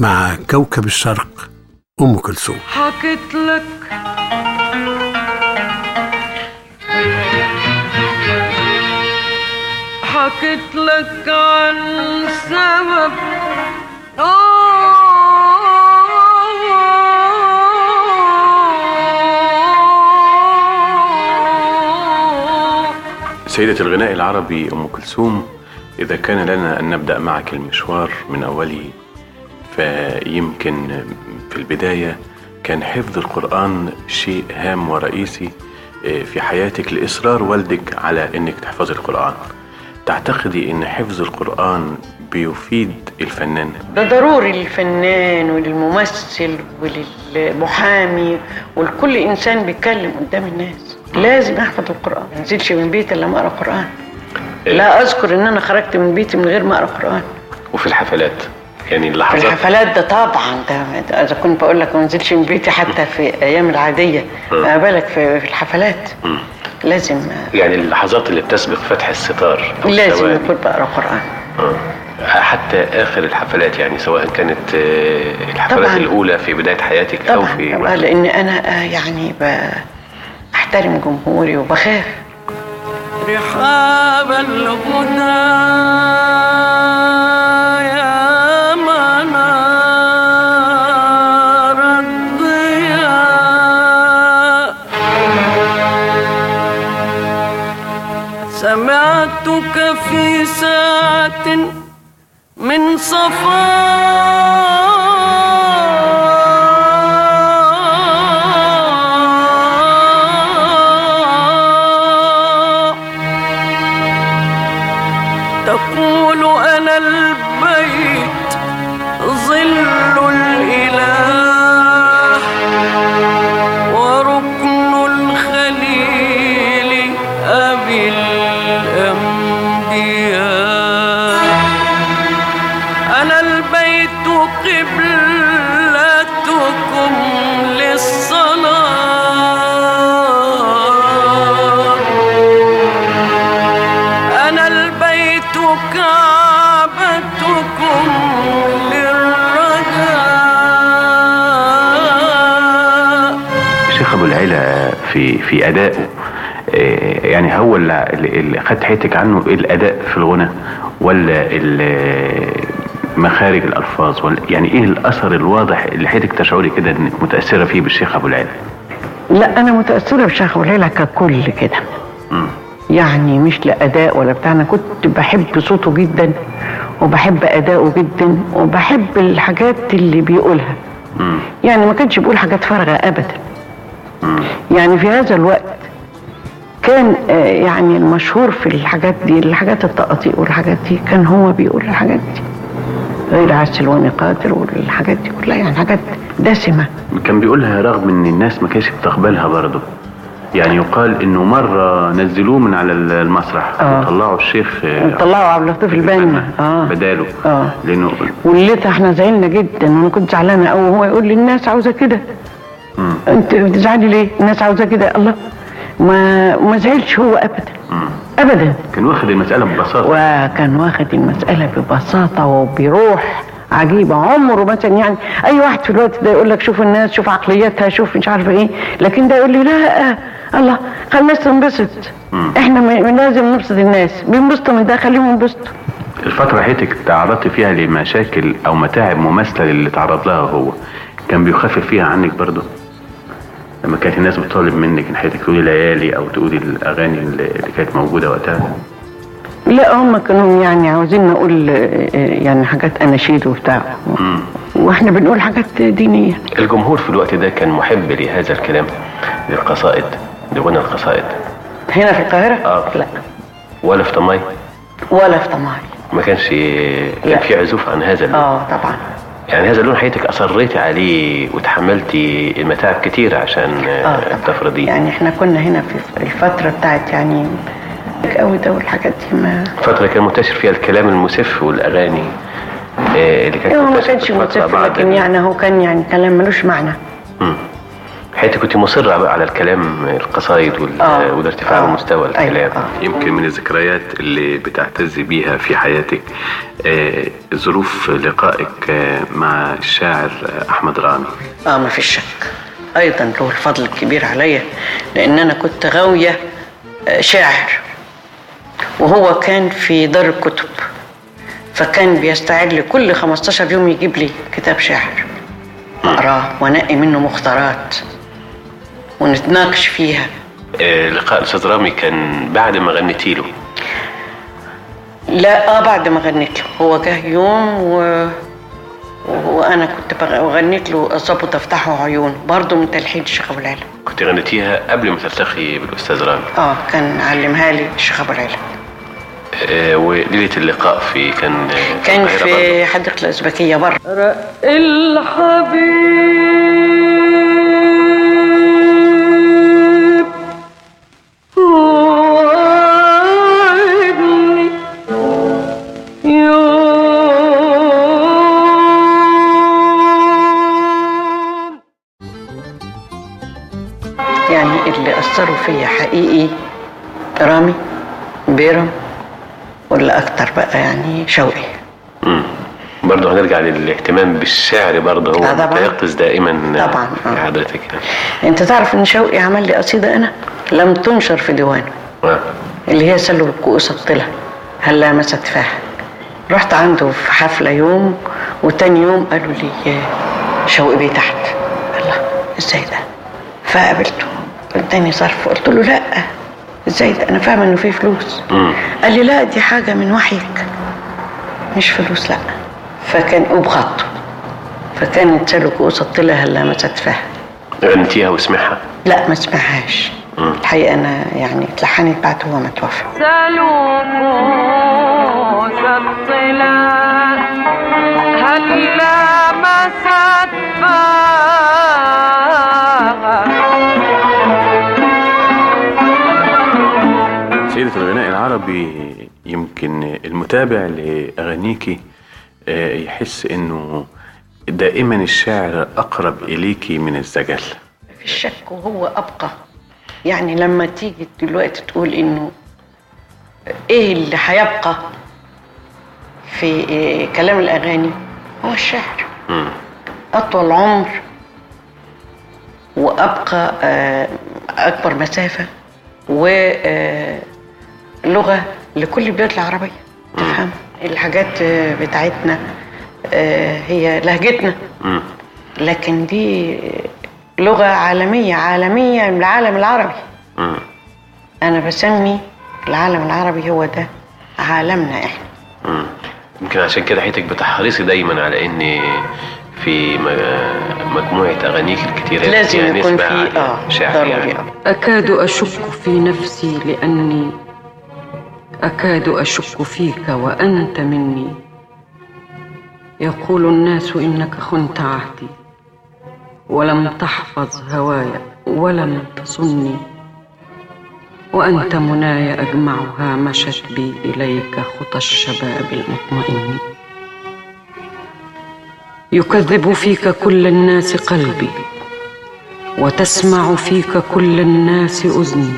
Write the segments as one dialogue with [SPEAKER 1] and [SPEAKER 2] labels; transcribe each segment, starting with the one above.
[SPEAKER 1] مع كوكب الشرق أم كلثوم
[SPEAKER 2] حكيت لك حكيت لك عن سبب
[SPEAKER 3] سيدة الغناء العربي أم كلثوم إذا كان لنا أن نبدأ معك المشوار من أوله فيمكن في البداية كان حفظ القرآن شيء هام ورئيسي في حياتك لإصرار والدك على أنك تحفظي القرآن تعتقدي أن حفظ القرآن بيفيد الفنان
[SPEAKER 4] ده ضروري للفنان وللممثل وللمحامي ولكل انسان بيتكلم قدام الناس لازم احفظ القران ما انزلش من بيتي الا ما اقرا قران لا اذكر ان انا خرجت من بيتي من غير ما اقرا قران
[SPEAKER 3] وفي الحفلات يعني
[SPEAKER 4] في
[SPEAKER 3] اللحظات
[SPEAKER 4] الحفلات ده طبعا ده ده اذا كنت بقول لك ما انزلش من بيتي حتى في ايام العاديه ما بالك في في الحفلات لازم
[SPEAKER 3] يعني اللحظات اللي بتسبق فتح الستار أو
[SPEAKER 4] لازم
[SPEAKER 3] الثواني.
[SPEAKER 4] اكون بقرا قران
[SPEAKER 3] آه. حتى آخر الحفلات يعني سواء كانت آه، الحفلات
[SPEAKER 4] طبعاً.
[SPEAKER 3] الأولى في بداية حياتك أو
[SPEAKER 4] طبعا
[SPEAKER 3] في
[SPEAKER 4] طبعا لان انا آه، يعني بحترم جمهوري وبخاف
[SPEAKER 2] رحاب الهدى يا منار الضياء سمعتك في ساعة من صفاء تقول أنا البيت ظل الإله وركن الخليل أبي الأنبياء أنا البيت قبلتكم للصلاة أنا البيت كعبتكم للرجاء
[SPEAKER 3] الشيخ ابو العلا في في ادائه آه، يعني هو اللي اللي خد حيتك عنه الاداء في الغنى ولا ال- مخارج الالفاظ ولا يعني ايه الاثر الواضح اللي حيتك تشعري كده انك متاثره فيه بالشيخ ابو العلا
[SPEAKER 4] لا انا متاثره بشيخ وليلى ككل كده يعني مش لاداء ولا بتاع انا كنت بحب صوته جدا وبحب اداؤه جدا وبحب الحاجات اللي بيقولها يعني ما كانش بيقول حاجات فارغه ابدا يعني في هذا الوقت كان آه، يعني المشهور في الحاجات دي الحاجات التقاطيع والحاجات دي كان هو بيقول الحاجات دي غير عسل ونقاتل والحاجات دي كلها يعني حاجات دسمه
[SPEAKER 3] كان بيقولها رغم ان الناس ما كانتش بتقبلها برضه يعني يقال انه مره نزلوه من على المسرح
[SPEAKER 4] آه.
[SPEAKER 3] وطلعوا الشيخ آه،
[SPEAKER 4] طلعوا عبد اللطيف البنا اه
[SPEAKER 3] بداله
[SPEAKER 4] آه.
[SPEAKER 3] لانه
[SPEAKER 4] والليلة احنا زعلنا جدا وانا كنت زعلانه قوي وهو يقول لي الناس عاوزه كده انت بتزعلي ليه؟ الناس عاوزه كده الله ما ما زعلش هو ابدا ابدا
[SPEAKER 3] كان واخد المساله ببساطه
[SPEAKER 4] وكان واخد المساله ببساطه وبروح عجيبه عمره مثلا يعني اي واحد في الوقت ده يقول لك شوف الناس شوف عقليتها شوف مش عارفه ايه لكن ده يقول لي لا الله خلي الناس تنبسط احنا م- لازم نبسط الناس بينبسطوا من ده خليهم ينبسطوا
[SPEAKER 3] الفترة حياتك تعرضت فيها لمشاكل أو متاعب مماثلة للي تعرض لها هو كان بيخفف فيها عنك برضه لما كانت الناس بتطالب منك ان حياتك تقولي ليالي او تقولي الاغاني اللي اللي كانت موجوده وقتها
[SPEAKER 4] لا هم كانوا يعني عاوزين نقول آه، آه، يعني حاجات اناشيد وبتاع واحنا بنقول حاجات دينيه
[SPEAKER 3] الجمهور في الوقت ده كان محب لهذا الكلام للقصائد لغنى القصائد
[SPEAKER 4] هنا في القاهره
[SPEAKER 3] آه.
[SPEAKER 4] لا
[SPEAKER 3] ولا في طماي
[SPEAKER 4] ولا في طماعي
[SPEAKER 3] ما كانش كان
[SPEAKER 4] لا.
[SPEAKER 3] في عزوف عن هذا اللون
[SPEAKER 4] اه طبعا
[SPEAKER 3] يعني هذا اللون حياتك اصريتي عليه وتحملتي متاعب كتير عشان
[SPEAKER 4] اه
[SPEAKER 3] آه
[SPEAKER 4] طبعا
[SPEAKER 3] تفرضيه
[SPEAKER 4] يعني احنا كنا هنا في الفتره بتاعت يعني قوي ده والحاجات دي ما
[SPEAKER 3] فترة كان منتشر فيها الكلام المسف والأغاني آه، اللي كانت
[SPEAKER 4] هو ما
[SPEAKER 3] منتشرة
[SPEAKER 4] كانش
[SPEAKER 3] في الفترة
[SPEAKER 4] متسف
[SPEAKER 3] بعد
[SPEAKER 4] لكن يعني هو كان يعني كلام ملوش معنى
[SPEAKER 3] مم. حياتي كنت مصرة بقى على الكلام القصايد وال...
[SPEAKER 4] آه.
[SPEAKER 3] وده ارتفاع
[SPEAKER 4] آه.
[SPEAKER 3] المستوى
[SPEAKER 4] أيوة،
[SPEAKER 3] الكلام
[SPEAKER 4] آه.
[SPEAKER 3] يمكن من الذكريات اللي بتعتز بيها في حياتك آه، ظروف لقائك آه، مع الشاعر آه، أحمد رامي
[SPEAKER 4] اه ما فيش شك ايضا له الفضل الكبير عليا لان انا كنت غاويه آه، شاعر وهو كان في دار الكتب فكان بيستعد لي كل 15 يوم يجيب لي كتاب شعر اقراه وانقي منه مختارات ونتناقش فيها
[SPEAKER 3] آه، لقاء الأستاذ رامي كان بعد ما غنيتي له
[SPEAKER 4] لا اه بعد ما غنيت له هو جه يوم و... وانا كنت بغ- غنيت له الظبط تفتحه عيون برضه من تلحين الشيخ ابو العلا
[SPEAKER 3] كنت غنيتيها قبل ما تلتقي بالأستاذ رامي
[SPEAKER 4] اه كان علمها لي الشيخ ابو العلا
[SPEAKER 3] آه، وليلة اللقاء في كان آه،
[SPEAKER 4] كان
[SPEAKER 3] القاهرة برضه.
[SPEAKER 4] في حديقه الازبكيه بره
[SPEAKER 2] الحبيب وعدني يوم
[SPEAKER 4] يعني اللي اثروا فيا حقيقي رامي بيرم ولا اكتر بقى يعني شوقي
[SPEAKER 3] مم. برضه هنرجع للاهتمام بالشعر برضه هو
[SPEAKER 4] آه طبعاً.
[SPEAKER 3] متيقظ دائما
[SPEAKER 4] طبعاً، آه.
[SPEAKER 3] في حضرتك يعني.
[SPEAKER 4] انت تعرف ان شوقي عمل لي قصيده انا لم تنشر في ديوانه
[SPEAKER 3] آه.
[SPEAKER 4] اللي هي سلوا الكؤوس الطلة هلا مست فاها رحت عنده في حفلة يوم وتاني يوم قالوا لي شوقي بيه تحت الله ازاي ده فقابلته اداني ظرف قلت له لا ازاي ده انا فاهمه انه في فلوس
[SPEAKER 3] مم.
[SPEAKER 4] قال لي لا دي حاجه من وحيك مش فلوس لا فكان وبخطه فكانت سلوا كؤوس الطلة هلا مست فاها
[SPEAKER 3] غنيتيها واسمعها
[SPEAKER 4] لا ما سمعهاش الحقيقه انا يعني اتلحنت بعد هو ما توفى
[SPEAKER 2] سلوكوا الطلا هلا مست فاها
[SPEAKER 3] سيدة الغناء العربي يمكن المتابع لأغانيكي آه، يحس انه دائما الشعر اقرب اليكي من الزجل
[SPEAKER 4] في الشك وهو ابقى يعني لما تيجي دلوقتي تقول انه ايه اللي هيبقى في إيه كلام الاغاني هو الشعر
[SPEAKER 3] مم.
[SPEAKER 4] اطول عمر وابقى آه، اكبر مسافه ولغه لكل البلاد العربيه تفهم الحاجات آه، بتاعتنا آه، هي لهجتنا
[SPEAKER 3] مم.
[SPEAKER 4] لكن دي لغة عالمية عالمية من العالم العربي
[SPEAKER 3] مم.
[SPEAKER 4] أنا بسمي العالم العربي هو ده عالمنا إحنا
[SPEAKER 3] مم. يمكن عشان كده حياتك بتحرصي دايما على ان في م- مجموعة اغانيك الكتيرة
[SPEAKER 4] لازم
[SPEAKER 3] فيها
[SPEAKER 4] يكون
[SPEAKER 3] نسبة
[SPEAKER 4] في
[SPEAKER 3] عالية
[SPEAKER 4] آه
[SPEAKER 3] شعر
[SPEAKER 4] ضروري
[SPEAKER 3] يعني
[SPEAKER 4] آه.
[SPEAKER 5] أكاد أشك في نفسي لأني أكاد أشك فيك وأنت مني يقول الناس إنك خنت عهدي ولم تحفظ هواي ولم تصني وأنت مناي أجمعها مشت بي إليك خطى الشباب المطمئن يكذب فيك كل الناس قلبي وتسمع فيك كل الناس اذني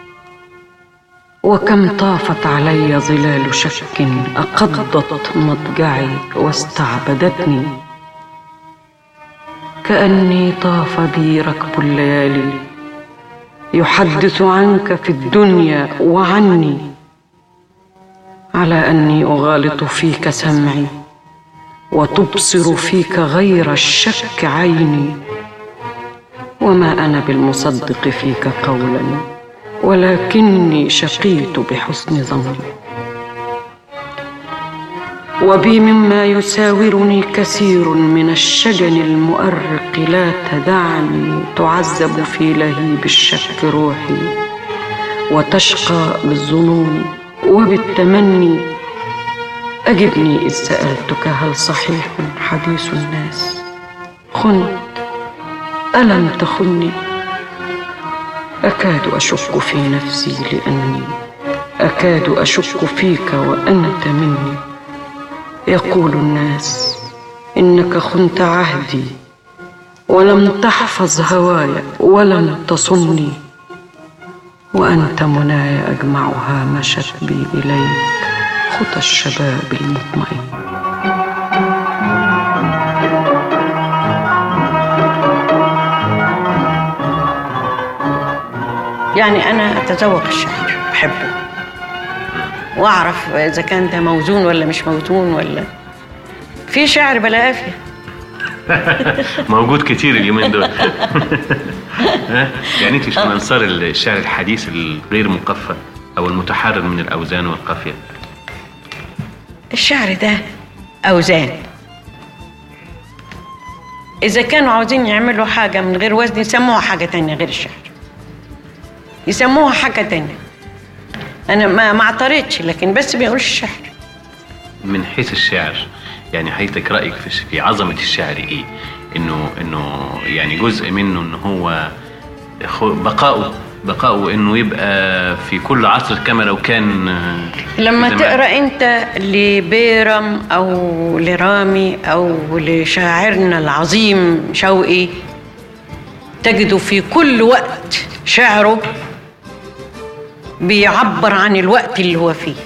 [SPEAKER 5] وكم طافت علي ظلال شك اقضت مضجعي واستعبدتني كاني طاف بي ركب الليالي يحدث عنك في الدنيا وعني على اني اغالط فيك سمعي وتبصر فيك غير الشك عيني وما انا بالمصدق فيك قولا ولكني شقيت بحسن ظني وبي مما يساورني كثير من الشجن المؤرق لا تدعني تعذب في لهيب الشك روحي وتشقى بالظنون وبالتمني اجبني اذ سالتك هل صحيح حديث الناس خنت ألم تخني أكاد أشك في نفسي لأني أكاد أشك فيك وأنت مني يقول الناس إنك خنت عهدي ولم تحفظ هواي ولم تصني وأنت مناي أجمعها مشت بي إليك خطى الشباب المطمئن
[SPEAKER 4] يعني أنا أتذوق الشعر بحبه وأعرف إذا كان ده موزون ولا مش موزون ولا في شعر بلا قافية
[SPEAKER 3] موجود كتير اليومين دول ها؟ يعني انت مش من انصار الشعر الحديث الغير مقفى او المتحرر من الاوزان والقافيه
[SPEAKER 4] الشعر ده أوزان إذا كانوا عاوزين يعملوا حاجة من غير وزن يسموها حاجة تانية غير الشعر يسموها حاجة تانية أنا ما ما اعترضش لكن بس بيقولش الشعر
[SPEAKER 3] من حيث الشعر يعني حيثك رايك في في عظمه الشعر ايه انه انه يعني جزء منه ان هو خو- بقاؤه بقاؤه انه يبقى في كل عصر كما لو كان آه،
[SPEAKER 4] لما
[SPEAKER 3] زمان.
[SPEAKER 4] تقرا انت لبيرم او لرامي او لشاعرنا العظيم شوقي تجد في كل وقت شعره بيعبر عن الوقت اللي هو فيه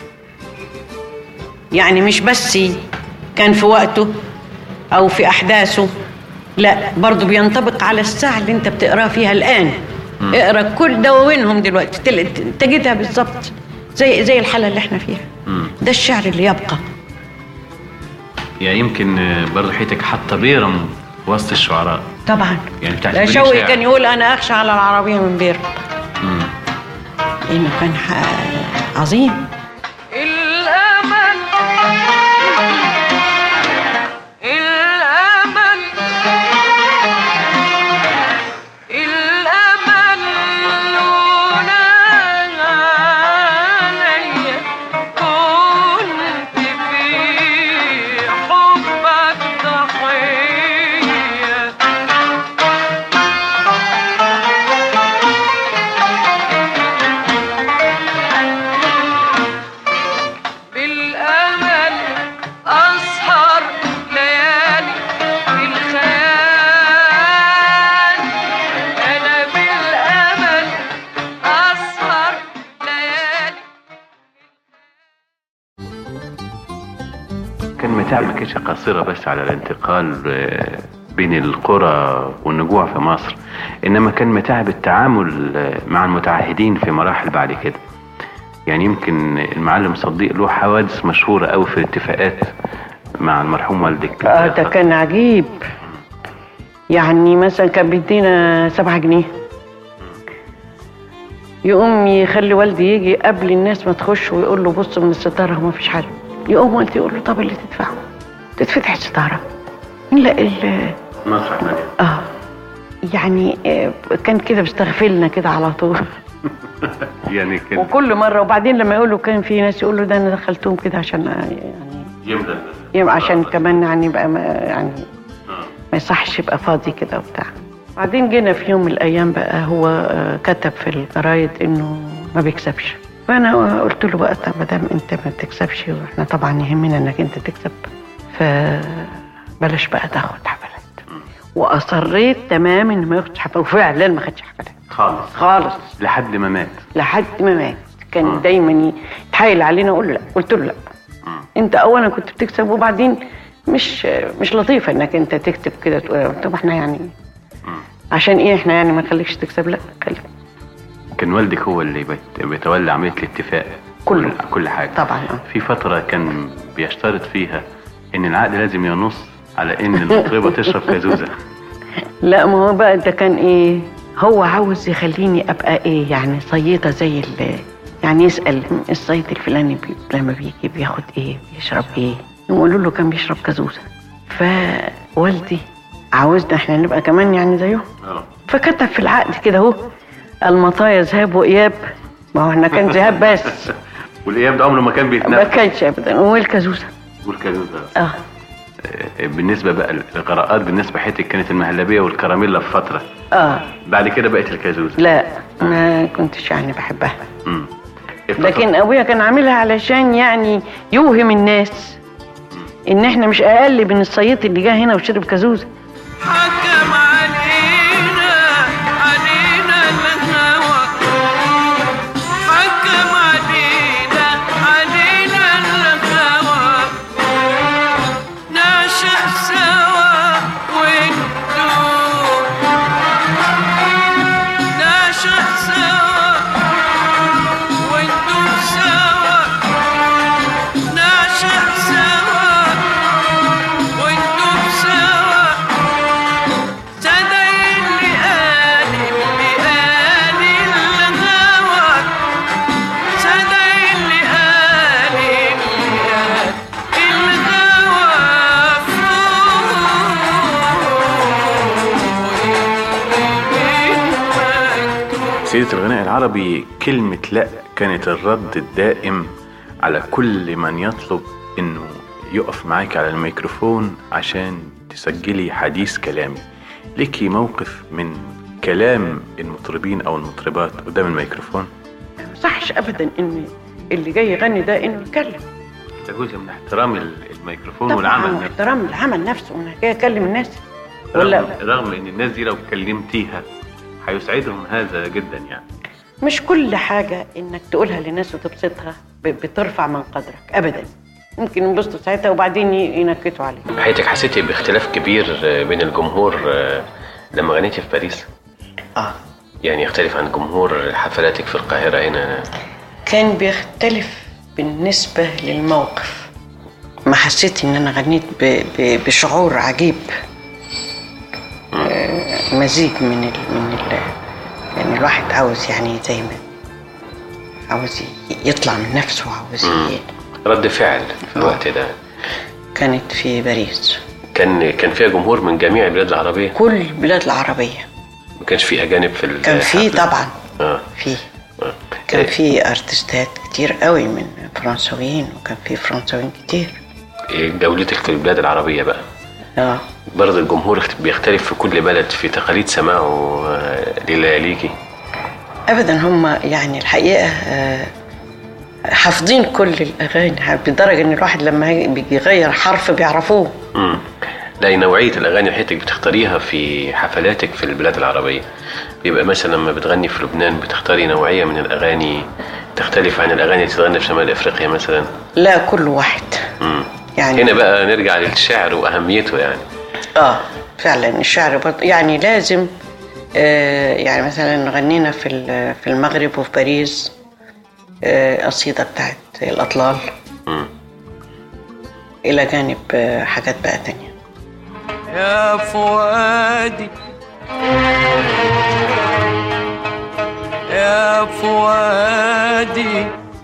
[SPEAKER 4] يعني مش بس كان في وقته او في احداثه لا برضه بينطبق على الساعه اللي انت بتقراها فيها الان اقرا كل دواوينهم دلوقتي تل- تجدها بالظبط زي زي الحاله اللي احنا فيها ده الشعر اللي يبقى
[SPEAKER 3] يعني يمكن آه، برضه حيثك حاطه بيرم وسط الشعراء
[SPEAKER 4] طبعا
[SPEAKER 3] يعني بتاعت
[SPEAKER 4] لا
[SPEAKER 3] بني
[SPEAKER 4] شوقي
[SPEAKER 3] شاعر.
[SPEAKER 4] كان يقول انا اخشى على العربيه من بير
[SPEAKER 3] مم.
[SPEAKER 4] انه كان ح- عظيم
[SPEAKER 2] الأمل الأمل الأمل لولا علي كنت في حبك ضحية بالأمل أسهر ليالي في الخيال أنا بالأمل أسهر ليالي
[SPEAKER 3] كان متاع ما كانتش قاصرة بس على الانتقال آه، بين القرى والنجوع في مصر إنما كان متاع بالتعامل آه، مع المتعهدين في مراحل بعد كده يعني يمكن المعلم صديق له حوادث مشهورة أوي في الاتفاقات مع المرحوم والدك
[SPEAKER 4] اه ده كان عجيب يعني مثلا كان بيدينا سبعة جنيه يقوم يخلي والدي يجي قبل الناس ما تخش ويقول له بص من الستارة وما فيش حاجة يقوم والدي يقول له طب اللي تدفعه تتفتح الستارة نلاقي ال-
[SPEAKER 3] مسرح مليان
[SPEAKER 4] اه يعني آه، كان كده بيستغفلنا كده على طول
[SPEAKER 3] يعني كان
[SPEAKER 4] وكل مرة وبعدين لما يقولوا كان في ناس يقولوا ده انا دخلتهم كده عشان آه، يعني
[SPEAKER 3] يمضي
[SPEAKER 4] يبقى عشان كمان يعني بقى ما يعني ما يصحش يبقى فاضي كده وبتاع بعدين جينا في يوم من الايام بقى هو آه، كتب في الجرايد انه ما بيكسبش فانا قلت له بقى طب ما دام انت ما بتكسبش واحنا طبعا يهمنا انك انت تكسب فبلاش بقى تاخد حفلات واصريت تماما انه ما ياخدش حفلات وفعلا ما خدش حفلات
[SPEAKER 3] خالص
[SPEAKER 4] خالص
[SPEAKER 3] لحد ما مات
[SPEAKER 4] لحد ما مات كان دايما يتحايل علينا اقول له لا قلت له لا انت اولا كنت بتكسب وبعدين مش مش لطيفه انك انت تكتب كده تقول طب احنا يعني عشان ايه احنا يعني ما نخليكش تكسب لا خليك
[SPEAKER 3] كان والدك هو اللي بيت- بيتولى عملية الاتفاق
[SPEAKER 4] كله.
[SPEAKER 3] كل, كل حاجة
[SPEAKER 4] طبعا آه.
[SPEAKER 3] في فترة كان بيشترط فيها إن العقد لازم ينص على إن المطربة تشرب كازوزة
[SPEAKER 4] لا ما هو بقى ده كان ايه هو عاوز يخليني ابقى ايه يعني صيدة زي ال يعني يسأل الصيد الفلاني بي لما بيجي بياخد ايه بيشرب ايه يقولوا له كان بيشرب كازوزة فوالدي عاوزنا احنا نبقى كمان يعني زيهم
[SPEAKER 3] اه
[SPEAKER 4] فكتب في العقد كده اهو المطايا ذهاب واياب ما هو احنا كان ذهاب بس
[SPEAKER 3] والإياب ده عمره ما كان
[SPEAKER 4] ما
[SPEAKER 3] بيتنفس
[SPEAKER 4] كانش ابدا والكازوزة
[SPEAKER 3] والكازوزة
[SPEAKER 4] اه
[SPEAKER 3] آه، بالنسبة بقى الغراءات بالنسبة حياتك كانت المهلبية والكراميلا في فترة
[SPEAKER 4] اه
[SPEAKER 3] بعد كده بقت الكازوزة
[SPEAKER 4] لا ما كنتش يعني بحبها
[SPEAKER 3] مم.
[SPEAKER 4] لكن ابويا كان عاملها علشان يعني يوهم الناس ان احنا مش اقل من الصيط اللي جه هنا وشرب كازوزه
[SPEAKER 2] حكم علي
[SPEAKER 3] سيدة الغناء العربي كلمة لا كانت الرد الدائم على كل من يطلب انه يقف معاك على الميكروفون عشان تسجلي حديث كلامي ليكي موقف من كلام المطربين او المطربات قدام الميكروفون
[SPEAKER 4] ما صحش ابدا ان اللي جاي يغني ده انه يتكلم
[SPEAKER 3] ده جزء من احترام ال- الميكروفون
[SPEAKER 4] طبعا
[SPEAKER 3] والعمل نفسه
[SPEAKER 4] احترام العمل نفسه انا جاي اكلم الناس ولا
[SPEAKER 3] رغم, رغم ان الناس دي لو كلمتيها هيسعدهم هذا جدا يعني
[SPEAKER 4] مش كل حاجة إنك تقولها للناس وتبسطها ب- بترفع من قدرك أبدا ممكن ينبسطوا ساعتها وبعدين ي- ينكتوا عليك
[SPEAKER 3] حياتك حسيتي باختلاف كبير بين الجمهور لما غنيتي في باريس
[SPEAKER 4] آه
[SPEAKER 3] يعني يختلف عن جمهور حفلاتك في القاهرة هنا
[SPEAKER 4] كان بيختلف بالنسبة للموقف ما حسيت إن أنا غنيت ب... ب... بشعور عجيب آه، مزيج من ال... من ال... يعني الواحد عاوز يعني زي ما عاوز ي- يطلع من نفسه عاوز ي...
[SPEAKER 3] رد فعل في الوقت ده
[SPEAKER 4] كانت في باريس
[SPEAKER 3] كان كان فيها جمهور من جميع البلاد العربية
[SPEAKER 4] كل البلاد العربية
[SPEAKER 3] ما كانش في أجانب في ال-
[SPEAKER 4] كان في
[SPEAKER 3] الحفلة؟
[SPEAKER 4] طبعا
[SPEAKER 3] اه
[SPEAKER 4] في
[SPEAKER 3] آه.
[SPEAKER 4] كان
[SPEAKER 3] إيه،
[SPEAKER 4] في ارتستات كتير قوي من فرنساويين وكان في فرنساويين كتير
[SPEAKER 3] إيه جولتك في البلاد العربية بقى
[SPEAKER 4] اه
[SPEAKER 3] برضه الجمهور اخت- بيختلف في كل بلد في تقاليد سماعه آه، للياليكي
[SPEAKER 4] ابدا هم يعني الحقيقه آه، حافظين كل الاغاني بدرجه ان الواحد لما هي- بيجي يغير حرف بيعرفوه
[SPEAKER 3] امم لا نوعية الأغاني اللي حضرتك بتختاريها في حفلاتك في البلاد العربية بيبقى مثلا لما بتغني في لبنان بتختاري نوعية من الأغاني تختلف عن الأغاني اللي بتتغنى في شمال أفريقيا مثلا
[SPEAKER 4] لا كل واحد
[SPEAKER 3] امم
[SPEAKER 4] يعني
[SPEAKER 3] هنا بقى نرجع للشعر وأهميته يعني
[SPEAKER 4] اه فعلا الشعر برضه يعني لازم آه يعني مثلا غنينا في ال- في المغرب وفي باريس آه قصيده بتاعت الاطلال
[SPEAKER 3] مم.
[SPEAKER 4] الى جانب آه حاجات بقى تانية
[SPEAKER 2] يا فؤادي يا فؤادي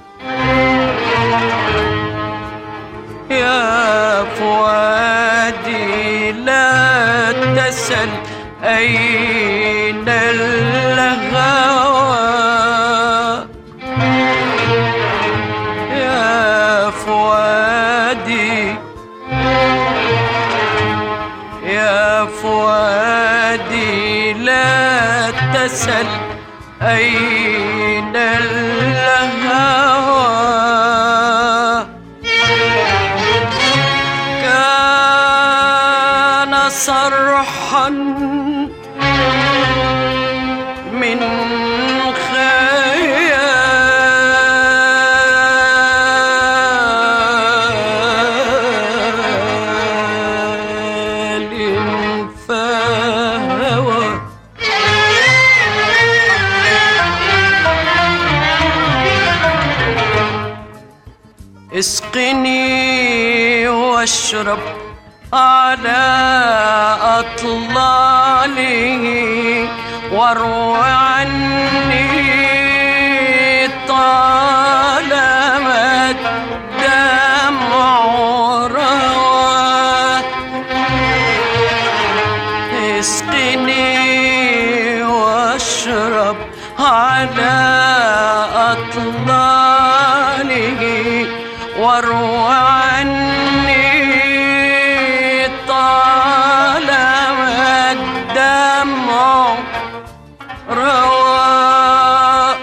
[SPEAKER 2] يا فؤادي لا تسل أين الهوى يا فؤادي يا فؤادي لا تسل أين الهوى كان صرحا من خيال فهوى اسقني واشرب على أطلاله وارو عني طالما الدمع روى اسقني واشرب على أطلاله وارو عني طالما الدمع روى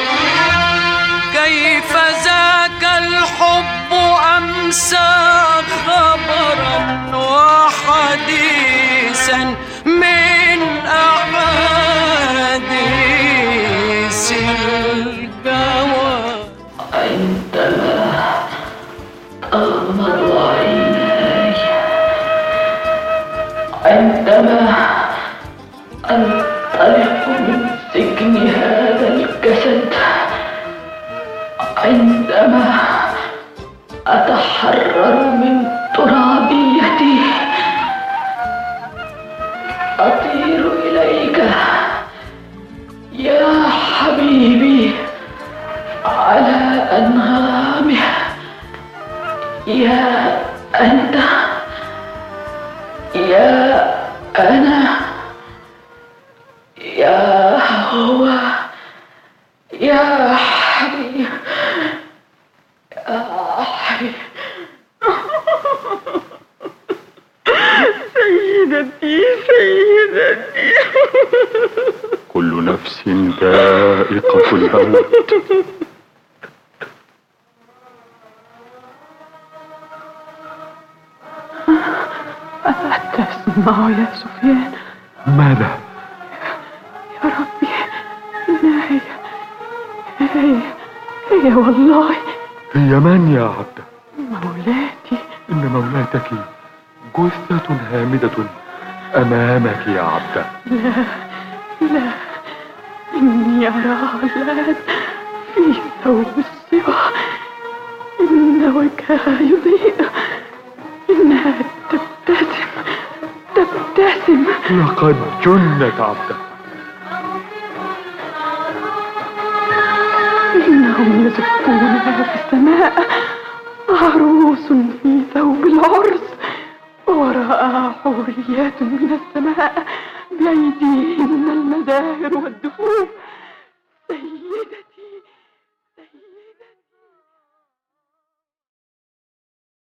[SPEAKER 2] كيف ذاك الحب أمسى خبرا وحديثا من أحاديث الجوى
[SPEAKER 6] عندما أنطلق من سجن هذا الجسد عندما أتحرر من ترابيتي أطير إليك يا حبيبي على أنغامه يا أنت يا أنا يا هو سيدتي سيدتي
[SPEAKER 7] كل نفس ذائقة الموت
[SPEAKER 6] تسمع يا سفيان
[SPEAKER 7] ماذا؟
[SPEAKER 6] يا ربي إنها هي هي هي والله
[SPEAKER 7] هي من يا عبدة؟
[SPEAKER 6] مولاتي
[SPEAKER 7] إن مولاتك جثة هامدة أمامك يا عبدة
[SPEAKER 6] لا إني أراها الآن في ثوب الصبا إن وجهها يضيء إنها تبتسم تبتسم
[SPEAKER 7] لقد جنت عبدة
[SPEAKER 6] إنهم يزفونها في السماء عروس في ثوب العرس وراءها حوريات من السماء بأيديهن المزاهر والدفوف